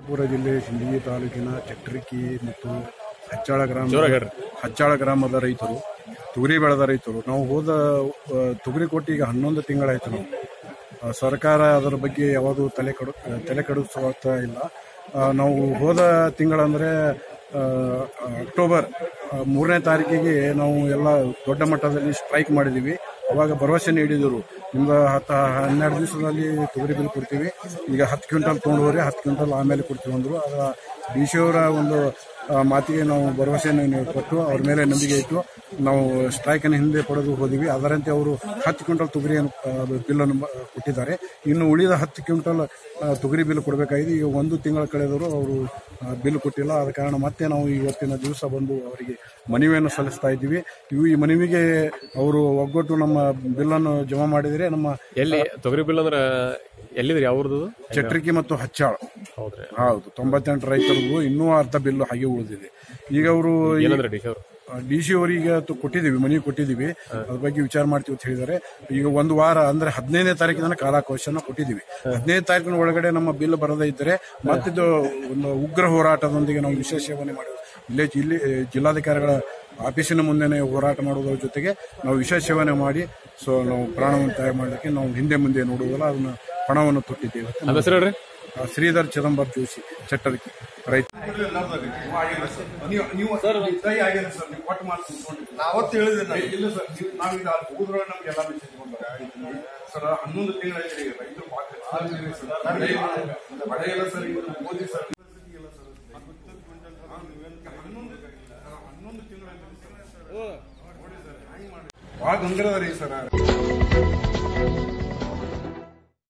ಪುರ ಜಿಲ್ಲೆ ಸಿಂದಗಿ ತಾಲೂಕಿನ ಚಟ್ರಿಕಿ ಮತ್ತು ಹಚ್ಚಾಳ ಗ್ರಾಮ ಜೋರಾಗಿ ಹೇಳ್ರಿ. ಹಚ್ಚಾಳ ಗ್ರಾಮದ ರೈತರು ತೊಗರಿ ಬೆಳೆದ ರೈತರು ನಾವು ಹೋದ ಆ, ತೊಗರಿ ಕೊಟ್ಟು ಈಗ ಹನ್ನೊಂದು ತಿಂಗಳಾಯ್ತು ನಾವು ಆ, ಸರ್ಕಾರ ಅದರ ಬಗ್ಗೆ ಯಾವುದು ತಲೆ ಕಡು ತಲೆ ಕೆಡಿಸುತ್ತಾ ಇಲ್ಲ ಆ, ನಾವು ಹೋದ ತಿಂಗಳಂದ್ರೆ ಆ, ಅಕ್ಟೋಬರ್ ಆ, ಮೂರನೇ ತಾರೀಕಿಗೆ ನಾವು ಎಲ್ಲ ದೊಡ್ಡ ಮಟ್ಟದಲ್ಲಿ ಸ್ಟ್ರೈಕ್ ಮಾಡಿದ್ದೀವಿ ಅವಾಗ ಭರವಸೆ ನೀಡಿದರು ನಿಮ್ಗೆ ಹತ್ತು ಹನ್ನೆರಡು ದಿವಸದಲ್ಲಿ ತೊಗರಿ ಬಿಲ್ ಕೊಡ್ತೀವಿ ಈಗ ಹತ್ತು ಕ್ವಿಂಟಲ್ ತೊಗೊಂಡು ಹೋಗ್ರಿ ಹತ್ತು ಕ್ವಿಂಟಲ್ ಆಮೇಲೆ ಕೊಡ್ತೀವಿ ಅಂದರು ಆಗ ಡಿ ಸಿ ಅವರ ಒಂದು ಆ, ಮಾತಿಗೆ ನಾವು ಭರವಸೆಯನ್ನು ನೀವು ಕೊಟ್ಟು ಅವ್ರ ಮೇಲೆ ನಂಬಿಕೆ ಇಟ್ಟು ನಾವು ಸ್ಟ್ರೈಕನ್ನು ಹಿಂದೆ ಪಡೆದು ಹೋದಿವಿ ಅದರಂತೆ ಅವರು ಹತ್ತು ಕ್ವಿಂಟಲ್ ತೊಗರಿಯನ್ನು ಬಿಲ್ಲನ್ನು ಕೊಟ್ಟಿದ್ದಾರೆ ಇನ್ನು ಉಳಿದ ಹತ್ತು ಕ್ವಿಂಟಲ್ ಆ, ತೊಗರಿ ಬಿಲ್ ಕೊಡಬೇಕಾಗಿದೆ ಈಗ ಒಂದು ತಿಂಗಳ ಕಳೆದರೂ ಅವರು ಬಿಲ್ ಕೊಟ್ಟಿಲ್ಲ ಆದ ಕಾರಣ ಮತ್ತೆ ನಾವು ಇವತ್ತಿನ ದಿವಸ ಬಂದು ಅವರಿಗೆ ಮನವಿಯನ್ನು ಸಲ್ಲಿಸ್ತಾ ಇದ್ದೀವಿ ಇವು ಈ ಮನವಿಗೆ ಅವರು ಒಗ್ಗಟ್ಟು ನಮ್ಮ ಬಿಲ್ಲನ್ನು ಜಮಾ ಮಾಡಿದರೆ ನಮ್ಮ ಎಲ್ಲಿ ತೊಗರಿ ಬಿಲ್ ಅಂದ್ರ ಎಲ್ಲಿದ್ರಿ ಯಾವ್ದು ಚಟ್ರಿಕೆ ಮತ್ತು ಹಚ್ಚಾಳ ಹೌದ್ರಿ ಹೌದು ತೊಂಬತ್ತೆಂಟು ರೈತರಿಗೂ ಇನ್ನೂ ಅರ್ಧ ಬಿಲ್ಲು ಹಾಗೆ ಉಳಿದಿದೆ ಈಗ ಅವರು ಏನಂದ್ರೆ ಡಿ ಸಿ ಅವ್ರು ಡಿ ಸಿ ಅವರಿಗೆ ಅದು ಕೊಟ್ಟಿದ್ದೀವಿ ಮನವಿ ಕೊಟ್ಟಿದ್ದೀವಿ ಅದ್ರ ಬಗ್ಗೆ ವಿಚಾರ ಮಾಡ್ತೀವಿ ಅಂತ ಹೇಳಿದ್ದಾರೆ ಈಗ ಒಂದು ವಾರ ಅಂದ್ರೆ ಹದಿನೈದನೇ ತಾರೀಕಿನ ಕಾಲಾವಕಾಶನ ಕೊಟ್ಟಿದ್ದೀವಿ ಹದಿನೈದು ತಾರೀಕಿನ ಒಳಗಡೆ ನಮ್ಮ ಬಿಲ್ ಬರದೇ ಇದ್ದರೆ ಮತ್ತಿದು ಒಂದು ಉಗ್ರ ಹೋರಾಟದೊಂದಿಗೆ ನಾವು ವಿಶೇಷ ಸೇವನೆ ಮಾಡಿ ಇಲ್ಲೇ ಜಿಲ್ಲೆ ಜಿಲ್ಲಾಧಿಕಾರಿಗಳ ಆಫೀಸಿನ ಮುಂದೆನೆ ಹೋರಾಟ ಮಾಡುವುದರ ಜೊತೆಗೆ ನಾವು ವಿಶೇಷ ಸೇವನೆ ಮಾಡಿ ಸೊ ನಾವು ಪ್ರಾಣವನ್ನು ತಯಾರು ಮಾಡಲಿಕ್ಕೆ ನಾವು ಹಿಂದೆ ಮುಂದೆ ನೋಡುವುದಲ್ಲ ಅದನ್ನ ಪಣವನ್ನು ತೊಟ್ಟಿದ್ದೇವೆ ನಮ್ಮ ಹೆಸರು ಹೇಳ್ರಿ ಆ, ಶ್ರೀಧರ್ ಚಿದಂಬರ್ ಜೋಶಿ ಚಟ್ಟರ್ಕಿ ರೈತ ನಾವತ್ತು ಹೇಳಿದ್ರೆ ಇಲ್ಲ ಸರ್ ನೀವು- ನಾವೀಗ ಅಲ್ಲಿ ಹೋದ್ರೊಳಗೆ ನಮ್ಗೆಲ್ಲ ಮೆಸೇಜ್ ಬಂದಾಗ ಸರ್ ಹನ್ನೊಂದು ತಿಂಗಳಾಯ್ತು ಈಗ ರೈತರು ಭಾಳ ಜನ ಸರ್ ಮಳೆ ಇಲ್ಲ ಸರ್ ಈಗ ಮೋದಿ ಸರ್ ಇಲ್ಲ ಸರ್ ಹನ್ನೊಂದು ಹನ್ನೊಂದು ತಿಂಗಳಾಯ್ತು ಸರ್ ನೋಡಿ ಸರ್ ಹೆಂಗ್ ಮಾಡಿ ಭಾಳ ಗಂಭೀರ ಅದ ರೀ ಸರ್